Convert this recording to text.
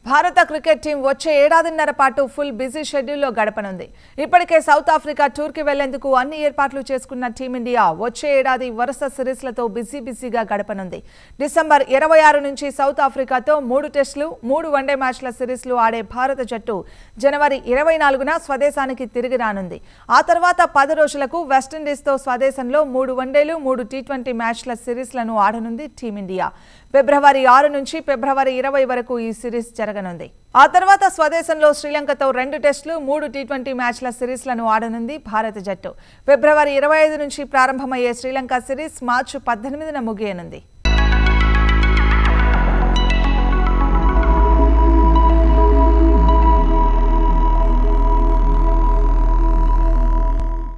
భారత cricket team వచ్చే ఏడాదిన్నర పాటు ఫుల్ బిజీ షెడ్యూల్లో గడపనుంది ఇప్పటికే సౌత్ ఆఫ్రికా టూర్కి వెళ్లేందుకు అన్ని ఏర్పాట్లు చేసుకున్న టీమిండియా వచ్చే ఏడాది వరుస సిరీస్లతో బిజీ బిజీగా గడపనుంది డిసెంబర్ ఇరవై ఆరు నుంచి సౌత్ ఆఫ్రికాతో మూడు టెస్టులు మూడు వన్డే మ్యాచ్ల సిరీస్లు ఆడే భారత జట్టు జనవరి ఇరవై నాలుగున స్వదేశానికి తిరిగి రానుంది ఆ తర్వాత పది రోజులకు వెస్టిండీస్తో స్వదేశంలో మూడు వన్డేలు మూడు టీ ట్వంటీ మ్యాచ్ల సిరీస్లను ఆడనుంది టీమిండియా ఫిబ్రవరి ఆరు నుంచి ఫిబ్రవరి ఇరవై వరకు ఈ సిరీస్ జరగనుంది ఆ తర్వాత స్వదేశంలో శ్రీలంకతో రెండు టెస్టులు మూడు టీ ట్వంటీ మ్యాచ్ల సిరీస్లను ఆడనుంది భారత జట్టు ఫిబ్రవరి ఇరవై ఐదు నుంచి ప్రారంభమయ్యే శ్రీలంక సిరీస్ మార్చి పద్దెనిమిదిన ముగియనుంది